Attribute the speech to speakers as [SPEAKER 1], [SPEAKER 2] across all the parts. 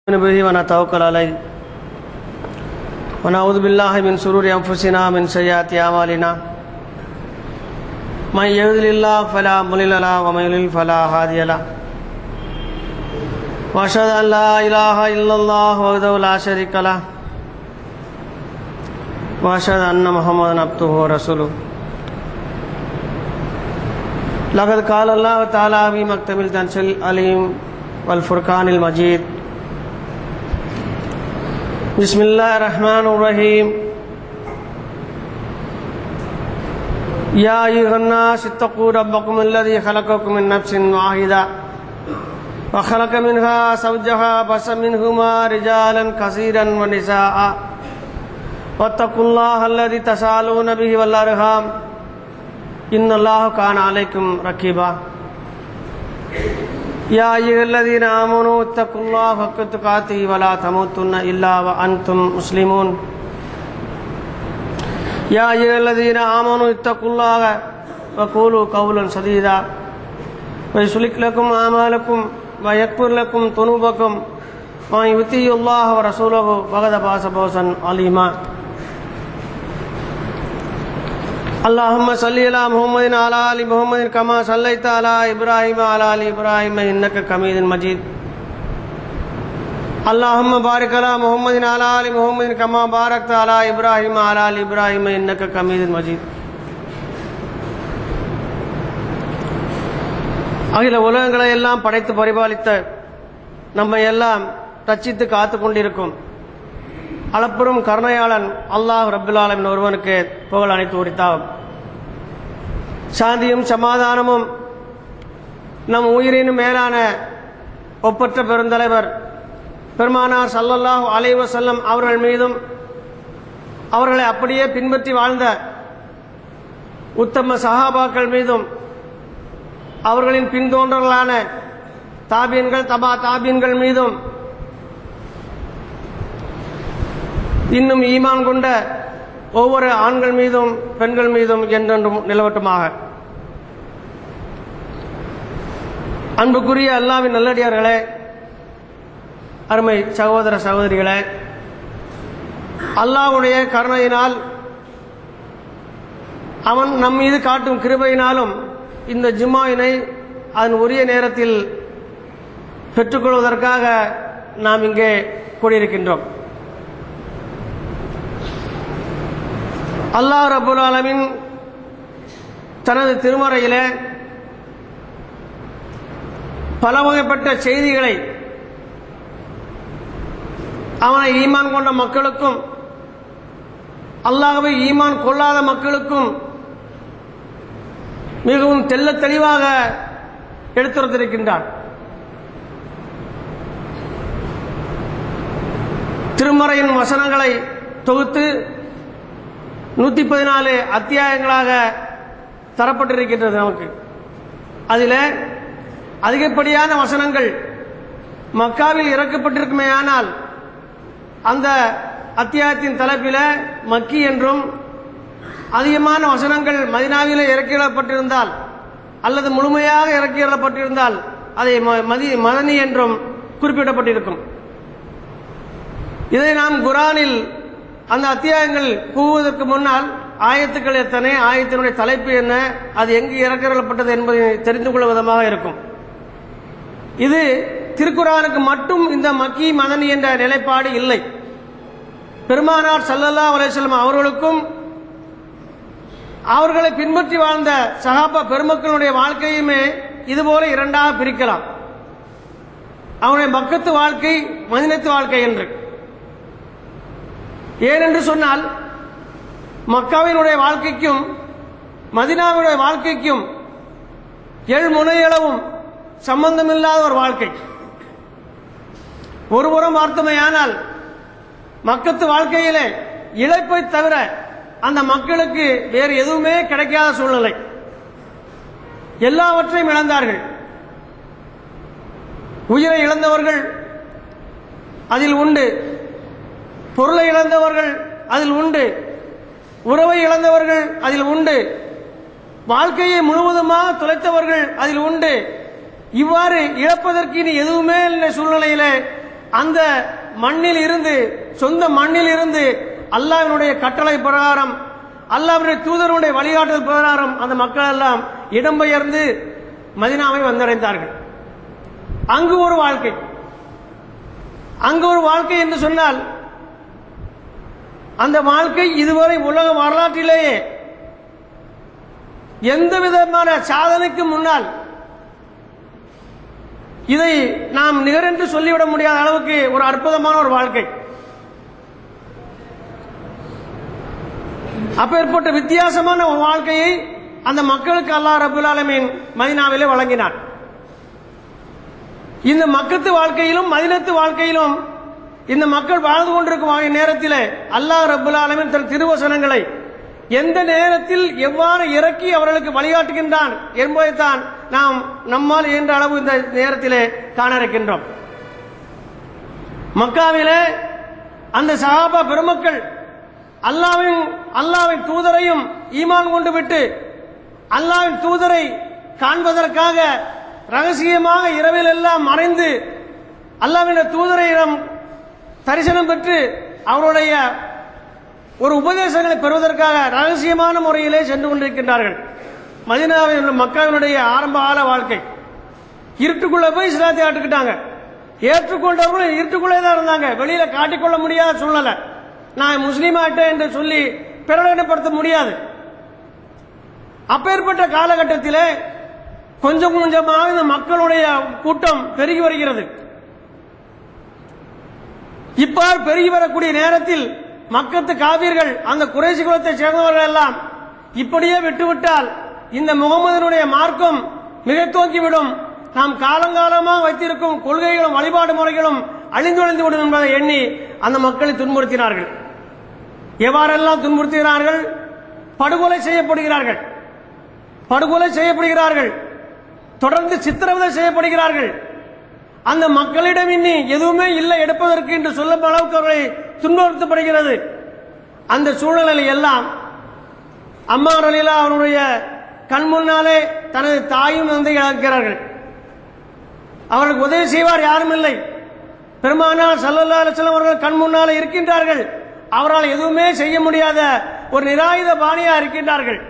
[SPEAKER 1] نؤمن به ونتوكل عليه ونعوذ بالله من شرور انفسنا من سيئات اعمالنا من يهد الله فلا مضل له ومن يضلل فلا هادي له واشهد ان لا اله الا الله وحده لا شريك له واشهد ان محمدا عبده ورسوله لقد قال الله تعالى في مكتب التنزيل العليم والفرقان المجيد بسم الله الرحمن الرحيم يا أيها الناس اتقوا ربكم الذي خلقكم من نفس واحدة وخلق منها زوجها بس منهما رجالا كثيرا ونساء واتقوا الله الذي تسالون به والأرحام إن الله كان عليكم رقيبا يا أيها الذين آمنوا اتقوا الله حق تقاته ولا تموتن إلا وأنتم مسلمون يا أيها الذين آمنوا اتقوا الله وقولوا قولا سديدا ويسلك لكم أعمالكم ويكفر لكم ذنوبكم ومن يطيع الله ورسوله فقد فاز فوزا عظيما اللهم صل على محمد وعلى ال محمد كما صليت على ابراهيم وعلى ال ابراهيم انك حميد مجيد اللهم بارك على محمد وعلى ال محمد كما باركت على ابراهيم وعلى ال ابراهيم انك حميد مجيد அகில உலகங்களை எல்லாம் படைத்து பரிபாலித்த நம்மை எல்லாம் ரச்சித்து காத்து கொண்டிருக்கும் அளப்பெரும் கருணையாளன் அல்லாஹ் ரபுல்லாலமின் ஒருவனுக்கு புகழ் அனைத்து உரித்தாகும் சாந்தியும் சமாதானமும் நம் உயிரினும் மேலான ஒப்பற்ற பெருந்தலைவர் பெருமானார் சல்லல்லாஹ் அலைவசல்லம் அவர்கள் மீதும் அவர்களை அப்படியே பின்பற்றி வாழ்ந்த உத்தம சஹாபாக்கள் மீதும் அவர்களின் பின்தோன்றர்களான தாபீன்கள் தபா தாபீன்கள் மீதும் இன்னும் ஈமான் கொண்ட ஒவ்வொரு ஆண்கள் மீதும் பெண்கள் மீதும் என்றென்றும் நிலவட்டுமாக அன்புக்குரிய அல்லாவின் நல்லடியார்களே அருமை சகோதர சகோதரிகளே அல்லாவுடைய கருணையினால் அவன் நம் மீது காட்டும் கிருபையினாலும் இந்த ஜும்மாவினை அதன் உரிய நேரத்தில் பெற்றுக்கொள்வதற்காக நாம் இங்கே கூடியிருக்கின்றோம் அல்லாஹ் ரபுல் ஆலமின் தனது திருமறையிலே பல வகைப்பட்ட செய்திகளை அவனை ஈமான் கொண்ட மக்களுக்கும் அல்லாஹவை ஈமான் கொள்ளாத மக்களுக்கும் மிகவும் தெல்ல தெளிவாக எடுத்துரைத்திருக்கின்றான் திருமறையின் வசனங்களை தொகுத்து நூற்றி பதினாலு அத்தியாயங்களாக தரப்பட்டிருக்கின்றது நமக்கு அதில் அதிகப்படியான வசனங்கள் மக்காவில் இறக்கப்பட்டிருக்குமே ஆனால் அந்த அத்தியாயத்தின் தலைப்பில் மக்கி என்றும் அதிகமான வசனங்கள் மதினாவில் இறக்கிடப்பட்டிருந்தால் அல்லது முழுமையாக இறக்கிடப்பட்டிருந்தால் அதை மதி மதனி என்றும் குறிப்பிடப்பட்டிருக்கும் இதை நாம் குரானில் அந்த அத்தியாயங்கள் கூவுவதற்கு முன்னால் ஆயத்துக்கள் எத்தனை ஆயத்தினுடைய தலைப்பு என்ன அது எங்கு இறக்கப்பட்டது என்பதை தெரிந்து கொள்ளும் விதமாக இருக்கும் இது திருக்குறானுக்கு மட்டும் இந்த மக்கி மதனி என்ற நிலைப்பாடு இல்லை பெருமானார் சல்லல்லா அலேஸ்லம் அவர்களுக்கும் அவர்களை பின்பற்றி வாழ்ந்த சகாபா பெருமக்களுடைய வாழ்க்கையுமே இதுபோல இரண்டாக பிரிக்கலாம் அவனுடைய மக்கத்து வாழ்க்கை மதினத்து வாழ்க்கை என்று ஏனென்று சொன்னால் மக்காவினுடைய வாழ்க்கைக்கும் மதினாவுடைய வாழ்க்கைக்கும் எள் முனையளவும் சம்பந்தமில்லாத ஒரு வாழ்க்கை ஒருபுறம் பார்த்தமையானால் மக்கத்து வாழ்க்கையிலே இழப்பை தவிர அந்த மக்களுக்கு வேறு எதுவுமே கிடைக்காத சூழ்நிலை எல்லாவற்றையும் இழந்தார்கள் உயிரை இழந்தவர்கள் அதில் உண்டு பொருளை இழந்தவர்கள் அதில் உண்டு உறவை இழந்தவர்கள் அதில் உண்டு வாழ்க்கையை முழுவதுமாக தொலைத்தவர்கள் அதில் உண்டு இவ்வாறு இழப்பதற்கு இனி எதுவுமே இல்லை சூழ்நிலையில அந்த மண்ணில் இருந்து சொந்த மண்ணில் இருந்து அல்லாஹ்வினுடைய கட்டளை பிரகாரம் அல்லாஹ்வுடைய தூதருடைய வழிகாட்டுதல் பிரகாரம் அந்த மக்கள் எல்லாம் இடம்பெயர்ந்து மதினாவை வந்தடைந்தார்கள் அங்கு ஒரு வாழ்க்கை அங்கு ஒரு வாழ்க்கை என்று சொன்னால் அந்த வாழ்க்கை இதுவரை உலக வரலாற்றிலேயே எந்த விதமான சாதனைக்கு முன்னால் இதை நாம் நிகரென்று சொல்லிவிட முடியாத அளவுக்கு ஒரு அற்புதமான ஒரு வாழ்க்கை அப்பேற்பட்ட வித்தியாசமான ஒரு வாழ்க்கையை அந்த மக்களுக்கு அல்லாஹ் ரபுல் ஆலமீன் மதினாவிலே வழங்கினார் இந்த மக்கத்து வாழ்க்கையிலும் மதினத்து வாழ்க்கையிலும் இந்த மக்கள் வாழ்ந்து கொண்டிருக்கும் ஆகிய நேரத்தில் அல்லாஹ் ரபுல் ஆலமீன் தன் திருவசனங்களை எந்த நேரத்தில் எவ்வாறு இறக்கி அவர்களுக்கு வழிகாட்டுகின்றான் என்பதைத்தான் நாம் நம்மால் இயன்ற அளவு இந்த நேரத்திலே காண இருக்கின்றோம் மக்காவிலே அந்த சஹாபா பெருமக்கள் அல்லாவின் அல்லாவின் தூதரையும் ஈமான் கொண்டு விட்டு அல்லாவின் தூதரை காண்பதற்காக ரகசியமாக இரவில் எல்லாம் மறைந்து அல்லாவின் தூதரை நாம் தரிசனம் பெற்று அவருடைய ஒரு உபதேசங்களை பெறுவதற்காக ரகசியமான முறையிலே சென்று கொண்டிருக்கின்றார்கள் மதினாவின் மக்காவினுடைய ஆரம்ப கால வாழ்க்கை இருட்டுக்குள்ள போய் இஸ்லாத்தை ஆட்டுக்கிட்டாங்க ஏற்றுக்கொண்டவர்கள் இருட்டுக்குள்ளே தான் இருந்தாங்க வெளியில காட்டிக்கொள்ள முடியாத சூழ்நிலை நான் முஸ்லீம் ஆயிட்டேன் என்று சொல்லி பிரகடனப்படுத்த முடியாது அப்பேற்பட்ட காலகட்டத்திலே கொஞ்சம் கொஞ்சமாக இந்த மக்களுடைய கூட்டம் பெருகி வருகிறது இப்பால் பெருகி வரக்கூடிய நேரத்தில் மக்கத்து காவியர்கள் அந்த குறைசி குலத்தை சேர்ந்தவர்கள் எல்லாம் இப்படியே விட்டுவிட்டால் இந்த முகமதனுடைய மார்க்கம் மிக தோக்கிவிடும் நாம் காலங்காலமாக வைத்திருக்கும் கொள்கைகளும் வழிபாடு முறைகளும் அழிந்தொழிந்து விடும் என்பதை எண்ணி அந்த மக்களை துன்புறுத்தினார்கள் எவ்வாறெல்லாம் துன்புறுத்துகிறார்கள் படுகொலை செய்யப்படுகிறார்கள் படுகொலை செய்யப்படுகிறார்கள் தொடர்ந்து சித்திரவதை செய்யப்படுகிறார்கள் அந்த மக்களிடம் இன்னி எதுவுமே இல்லை எடுப்பதற்கு என்று சொல்லும் அளவுக்கு அவர்களை துன்புறுத்தப்படுகிறது அந்த சூழ்நிலையில் எல்லாம் அம்மா ரலீலா அவருடைய கண் முன்னாலே தனது தாயும் வந்து இழக்கிறார்கள் அவர்களுக்கு உதவி செய்வார் யாரும் இல்லை பெருமானார் சல்லல்லா அலிஸ்லாம் அவர்கள் கண் முன்னாலே இருக்கின்றார்கள் அவரால் எதுவுமே செய்ய முடியாத ஒரு நிராயுத பாணியா இருக்கின்றார்கள்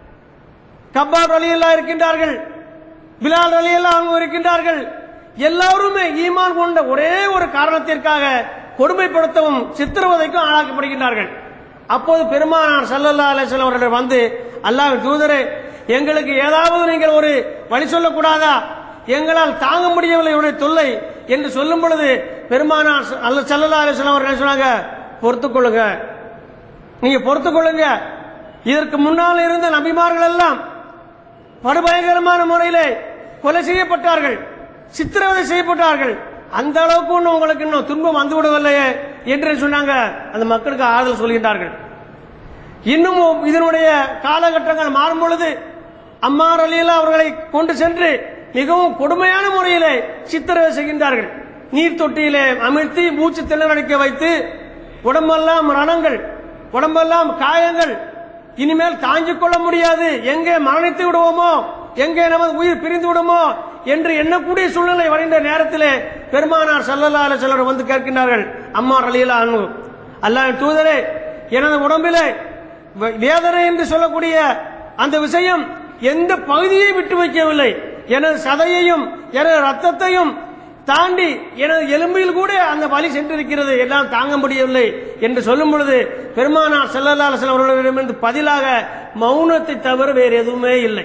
[SPEAKER 1] கப்பாப் அலியல்லா இருக்கின்றார்கள் பிலால் அலியல்லா அவங்க இருக்கின்றார்கள் எல்லாருமே ஈமான் கொண்ட ஒரே ஒரு காரணத்திற்காக கொடுமைப்படுத்தவும் சித்திரவதைக்கும் ஆளாக்கப்படுகின்றார்கள் அப்போது பெருமானார் சல்லல்லா அலிஸ்லாம் அவர்கள் வந்து அல்லாஹ் தூதரே எங்களுக்கு ஏதாவது நீங்கள் ஒரு வழி சொல்லக்கூடாதா எங்களால் தாங்க முடியவில்லை இவருடைய தொல்லை என்று சொல்லும் பொழுது பெருமானார் அல்ல சல்லல்லா அலிஸ்லாம் அவர்கள் என்ன சொன்னாங்க பொறுத்துக் கொள்ளுங்க நீங்க பொறுத்துக் கொள்ளுங்க இதற்கு முன்னால் இருந்த நபிமார்கள் எல்லாம் படுபயங்கரமான முறையிலே கொலை செய்யப்பட்டார்கள் சித்திரவதை செய்யப்பட்டார்கள் அந்த அளவுக்கு ஒன்றும் உங்களுக்கு இன்னும் துன்பம் வந்து விடவில்லையே என்று சொன்னாங்க அந்த மக்களுக்கு ஆறுதல் சொல்கின்றார்கள் இன்னும் இதனுடைய காலகட்டங்கள் மாறும் பொழுது அம்மார் அலியலா அவர்களை கொண்டு சென்று மிகவும் கொடுமையான முறையிலே சித்திரவதை செய்கின்றார்கள் நீர் தொட்டியிலே அமிழ்த்தி மூச்சு திணறடிக்க வைத்து உடம்பெல்லாம் ரணங்கள் உடம்பெல்லாம் காயங்கள் இனிமேல் தாங்கிக் கொள்ள முடியாது எங்கே மரணித்து விடுவோமோ எங்கே நமது உயிர் பிரிந்து விடுமோ என்று எண்ணக்கூடிய சூழ்நிலை வரைந்த நேரத்திலே பெருமானார் சல்லல்லா அலுவலர் வந்து கேட்கின்றார்கள் அம்மா அலியலா அனு அல்லாஹ் தூதரே எனது உடம்பிலே வே- வேதனை என்று சொல்லக்கூடிய அந்த விஷயம் எந்த பகுதியை விட்டு வைக்கவில்லை எனது சதையையும் எனது ரத்தத்தையும் தாண்டி எனது எலும்பில் கூட அந்த வலி சென்றிருக்கிறது எல்லாம் தாங்க முடியவில்லை என்று சொல்லும் பொழுது பெருமானார் செல்லல்லா அலுவலம் அவர்களிடமிருந்து பதிலாக மௌனத்தை தவிர வேறு எதுவுமே இல்லை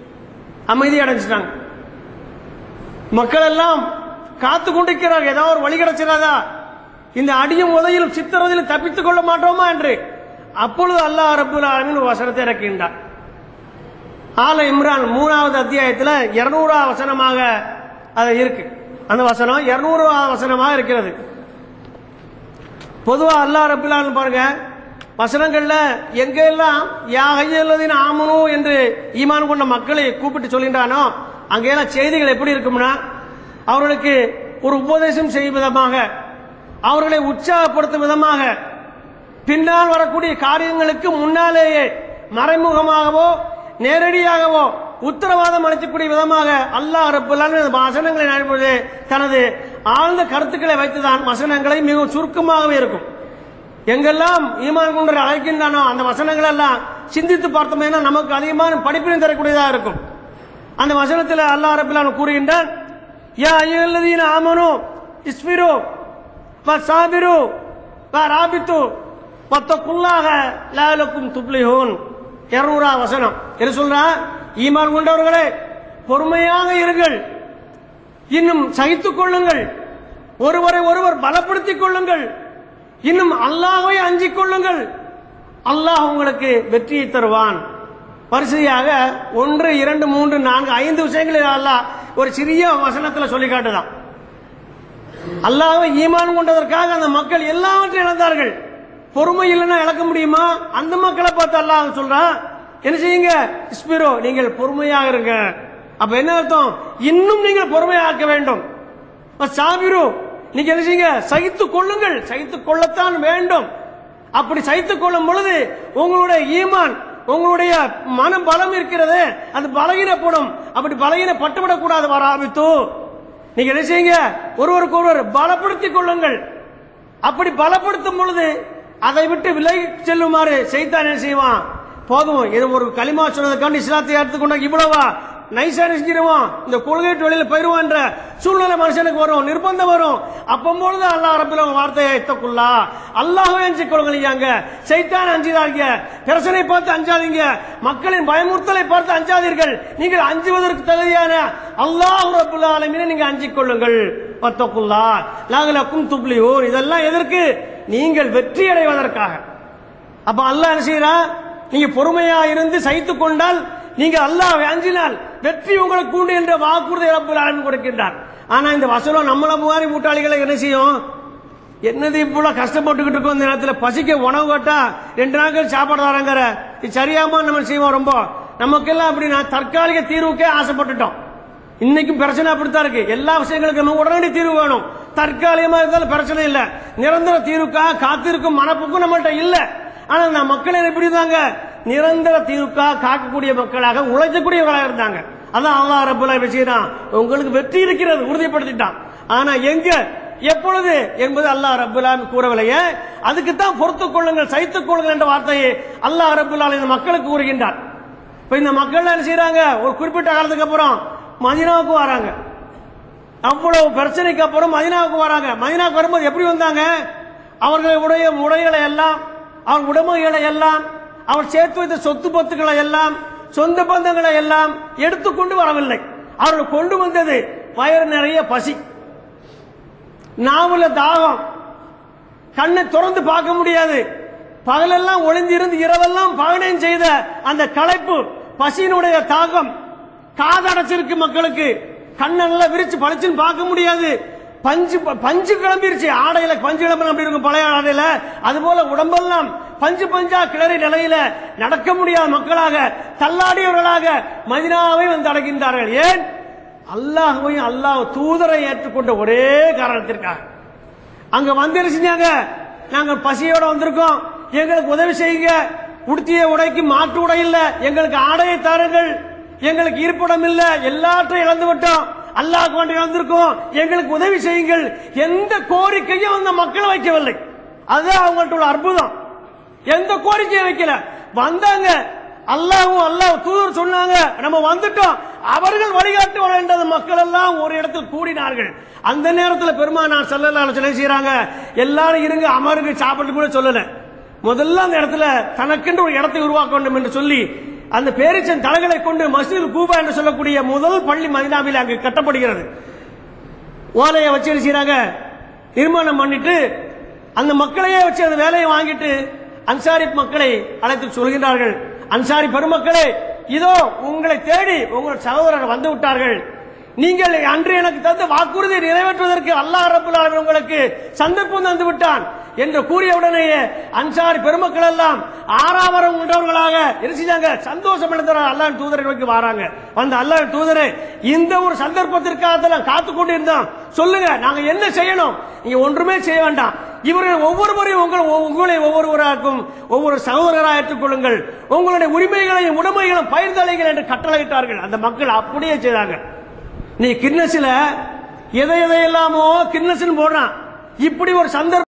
[SPEAKER 1] அமைதி அடைஞ்சிட்டாங்க மக்கள் எல்லாம் காத்து கொண்டிருக்கிறார்கள் ஏதாவது ஒரு வழி கிடைச்சிடாதா இந்த அடியும் உதையிலும் சித்திரதிலும் தப்பித்துக் கொள்ள மாட்டோமா என்று அப்பொழுது அல்லாஹ் ரபுல் ஆலமீன் ஒரு வசனத்தை இறக்கின்றார் ஆல இம்ரான் மூணாவது அத்தியாயத்தில் இருநூறாவது வசனமாக அது இருக்கு அந்த வசனம் இருநூறாவது வசனமாக இருக்கிறது பொதுவா அல்லாஹ் ரபுல் ஆலமீன் பாருங்க வசனங்கள்ல எங்கெல்லாம் யா ஐயல்லதின் ஆமனு என்று ஈமான் கொண்ட மக்களை கூப்பிட்டு சொல்கின்றானோ அங்கெல்லாம் செய்திகள் எப்படி இருக்கும்னா அவர்களுக்கு ஒரு உபதேசம் செய்யும் விதமாக அவர்களை உற்சாகப்படுத்தும் விதமாக பின்னால் வரக்கூடிய காரியங்களுக்கு முன்னாலேயே மறைமுகமாகவோ நேரடியாகவோ உத்தரவாதம் அளிக்கக்கூடிய விதமாக அல்லாஹ் ரப்புல்லான் வசனங்களை நடைபெறுவது தனது ஆழ்ந்த கருத்துக்களை வைத்துதான் வசனங்களை மிகவும் சுருக்கமாகவே இருக்கும் எங்கெல்லாம் ஈமான் கொண்டு அழைக்கின்றானோ அந்த வசனங்கள் எல்லாம் சிந்தித்து பார்த்தோம்னா நமக்கு அதிகமான படிப்பினை தரக்கூடியதாக இருக்கும் அந்த வசனத்தில் அல்லாஹ் ரபுல்லான் கூறுகின்றான் யா ஐயல்லதீன ஆமனு இஸ்பிரு வ சாபிரு வ ராபித்து வத்தக்குள்ளாக லாலக்கும் துப்ளிஹூன் இருநூறா வசனம் என்ன சொல்றா ஈமான் கொண்டவர்களே பொறுமையாக இருங்கள் இன்னும் சகித்துக் கொள்ளுங்கள் ஒருவரை ஒருவர் பலப்படுத்திக் கொள்ளுங்கள் இன்னும் அல்லாஹ்வை அஞ்சிக் கொள்ளுங்கள் அல்லாஹ் உங்களுக்கு வெற்றியை தருவான் வரிசையாக ஒன்று இரண்டு மூன்று நான்கு ஐந்து விஷயங்களில் அல்லாஹ் ஒரு சிறிய வசனத்துல சொல்லி காட்டுதான் அல்லாஹ்வை ஈமான் கொண்டதற்காக அந்த மக்கள் எல்லாவற்றையும் இழந்தார்கள் பொறுமை இல்லைன்னா இழக்க முடியுமா அந்த மக்களை பார்த்து அல்லாஹ் சொல்றான் என்ன செய்யுங்க இஸ்பிரோ நீங்கள் பொறுமையாக இருங்க அப்ப என்ன அர்த்தம் இன்னும் நீங்கள் பொறுமையாக்க வேண்டும் சாபிரு நீங்க என்ன செய்யுங்க சகித்துக் கொள்ளுங்கள் சகித்துக் கொள்ளத்தான் வேண்டும் அப்படி சகித்துக் கொள்ளும் பொழுது உங்களுடைய ஈமான் உங்களுடைய மன பலம் இருக்கிறது அது பலகீனப்படும் அப்படி பலகீனப்பட்டுவிடக் கூடாது வராபித்து நீங்க என்ன செய்யுங்க ஒருவருக்கு ஒருவர் பலப்படுத்திக் கொள்ளுங்கள் அப்படி பலப்படுத்தும் பொழுது அதை விட்டு விலகி செல்லுமாறு செய்தான் என்ன செய்வான் போதும் இது ஒரு களிமா சொன்னதுக்காண்டி இஸ்லாத்தை எடுத்துக்கொண்டா இவ்வளவா நைஸா செஞ்சிருவான் இந்த கொள்கை வெளியில போயிருவான்ற சூழ்நிலை மனுஷனுக்கு வரும் நிர்பந்தம் வரும் அப்பம்போது அல்லாஹ் ரப்பில் வார்த்தையை எத்தக்குள்ளா அல்லாஹ்வே அஞ்சு கொள்ளுங்க சைத்தான் அஞ்சிடாதீங்க பிரச்சனை பார்த்து அஞ்சாதீங்க மக்களின் பயமுறுத்தலை பார்த்து அஞ்சாதீர்கள் நீங்கள் அஞ்சுவதற்கு தகுதியான அல்லாஹ் ரப்புல் ஆலமீனை நீங்க அஞ்சிக் கொள்ளுங்கள் பத்தக்குள்ளா லாகலக்கும் துப்ளியூர் இதெல்லாம் எதற்கு நீங்கள் வெற்றி அடைவதற்காக அப்ப அல்லாஹ் என்ன செய்யறான் நீங்க பொறுமையா இருந்து சகித்துக் கொண்டால் நீங்க அல்லாஹ் அஞ்சினால் வெற்றி உங்களுக்கு உண்டு என்ற வாக்குறுதி ரப்பல் ஆலமீன் கொடுக்கின்றார் ஆனா இந்த வசனம் நம்மள மாதிரி கூட்டாளிகளை என்ன செய்யும் என்னது இவ்வளவு கஷ்டப்பட்டுக்கிட்டு இருக்கோம் இந்த நேரத்தில் பசிக்க உணவு கேட்டா ரெண்டு நாட்கள் சாப்பாடு தராங்கிற இது சரியாம நம்ம செய்வோம் ரொம்ப நமக்கெல்லாம் அப்படின்னா தற்காலிக தீர்வுக்கே ஆசைப்பட்டுட்டோம் இன்னைக்கும் பிரச்சனை அப்படித்தான் இருக்கு எல்லா விஷயங்களுக்கும் நம்ம உடனடி தீர்வு வேணும் தற்காலிகமா இருந்தாலும் பிரச்சனை இல்ல நிரந்தர தீர்வுக்காக காத்திருக்கும் மனப்புக்கும் நம்மள்ட்ட இல்ல ஆனா இந்த மக்கள் எப்படி இருந்தாங்க நிரந்தர தீர்வுக்காக காக்கக்கூடிய மக்களாக உழைக்கக்கூடியவர்களாக இருந்தாங்க அதான் அல்லாஹ் ரபுல்லா விஷயம் உங்களுக்கு வெற்றி இருக்கிறது உறுதிப்படுத்திட்டான் ஆனா எங்க எப்பொழுது என்பது அல்லாஹ் ரபுல்லா கூறவில்லையே அதுக்கு தான் பொறுத்துக் கொள்ளுங்கள் சைத்துக் கொள்ளுங்கள் என்ற வார்த்தையை அல்லாஹ் ரபுல்லா இந்த மக்களுக்கு கூறுகின்றார் இப்ப இந்த மக்கள் என்ன செய்யறாங்க ஒரு குறிப்பிட்ட காலத்துக்கு அப்புறம் மதினாவுக்கு வராங்க அவ்வளவு பிரச்சனைக்கு அப்புறம் மதினாவுக்கு வராங்க மதினாவுக்கு வரும்போது எப்படி வந்தாங்க அவர்களுடைய உடைகளை எல்லாம் அவர் உடைமைகளை எல்லாம் அவர் சேர்த்து வைத்த சொத்து பத்துக்களை எல்லாம் சொந்த பந்தங்களை எல்லாம் எடுத்துக்கொண்டு வரவில்லை அவர்கள் கொண்டு வந்தது வயிறு நிறைய பசி நாவல தாகம் கண்ணை திறந்து பார்க்க முடியாது பகலெல்லாம் ஒளிந்திருந்து இரவெல்லாம் பயணம் செய்த அந்த களைப்பு பசியினுடைய தாகம் காதடைச்சிருக்கு மக்களுக்கு கண்ணெல்லாம் விரிச்சு பளிச்சுன்னு பார்க்க முடியாது பஞ்சு பஞ்சு கிளம்பிருச்சு ஆடையில பஞ்சு கிளம்பு அப்படி இருக்கும் பழைய ஆடையில அது போல உடம்பெல்லாம் பஞ்சு பஞ்சா கிளறி நிலையில நடக்க முடியாத மக்களாக தள்ளாடியவர்களாக மதினாவை வந்து அடைகின்றார்கள் ஏன் அல்லாஹையும் அல்லாஹ் தூதரை ஏற்றுக்கொண்ட ஒரே காரணத்திற்காக அங்க வந்து என்ன செஞ்சாங்க நாங்க பசியோட வந்திருக்கோம் எங்களுக்கு உதவி செய்யுங்க உடுத்திய உடைக்கு மாற்று உடை இல்ல எங்களுக்கு ஆடையை தாருங்கள் எங்களுக்கு இருப்பிடம் இல்ல எல்லாற்றையும் இழந்து விட்டோம் அல்லாஹ் கொண்டு வந்திருக்கோம் எங்களுக்கு உதவி செய்யுங்கள் எந்த கோரிக்கையும் அந்த மக்கள் வைக்கவில்லை அதுதான் அவங்கள்ட்ட உள்ள அற்புதம் எந்த கோரிக்கையும் வைக்கல வந்தாங்க அல்லாஹ்வும் அல்லாஹ் தூதர் சொன்னாங்க நம்ம வந்துட்டோம் அவர்கள் வழிகாட்டு வேண்டது மக்கள் எல்லாம் ஒரு இடத்தில் கூடினார்கள் அந்த நேரத்தில் பெருமானார் செல்லலாம் சொல்ல செய்யறாங்க எல்லாரும் இருங்க அமருங்க சாப்பிட்டு கூட சொல்லல முதல்ல அந்த இடத்துல தனக்கென்று ஒரு இடத்தை உருவாக்க வேண்டும் என்று சொல்லி அந்த பேரிச்சன் தலைகளை கொண்டு மசூல் கூபா என்று சொல்லக்கூடிய முதல் பள்ளி மதினாவில் அங்கு கட்டப்படுகிறது ஓலையை வச்சு என்ன செய்யறாங்க நிர்மாணம் பண்ணிட்டு அந்த மக்களையே வச்சு அந்த வேலையை வாங்கிட்டு அன்சாரி மக்களை அழைத்து சொல்கின்றார்கள் அன்சாரி பெருமக்களே இதோ உங்களை தேடி உங்கள் சகோதரர் வந்து விட்டார்கள் நீங்கள் அன்று எனக்கு தந்த வாக்குறுதியை நிறைவேற்றுவதற்கு அல்லாஹ் ரபுல் ஆலமீன் உங்களுக்கு சந்தர்ப்பம் தந்து விட்டான் என்று கூறிய உடனேயே அன்சாரி பெருமக்கள் எல்லாம் ஆறாவரம் உள்ளவர்களாக இருந்துச்சாங்க சந்தோஷம் அடைந்தார் அல்லாஹ் தூதரை நோக்கி வராங்க வந்த அல்லாஹ் தூதரே இந்த ஒரு சந்தர்ப்பத்திற்காக தான் காத்து கொண்டு இருந்தோம் சொல்லுங்க நாங்க என்ன செய்யணும் நீங்க ஒன்றுமே செய்ய வேண்டாம் இவர்கள் ஒவ்வொருவரையும் உங்கள் உங்களை ஒவ்வொருவராக்கும் ஒவ்வொரு சகோதரராக ஏற்றுக்கொள்ளுங்கள் உங்களுடைய உரிமைகளையும் உடைமைகளையும் பயிர்ந்தலைகள் என்று கட்டளையிட்டார்கள் அந்த மக்கள் அப்படியே செய்தாங்க நீ கிண்ணசில எதை எதையெல்லாமோ கிண்ணசின் போடுறான் இப்படி ஒரு சந்தர்ப்பம்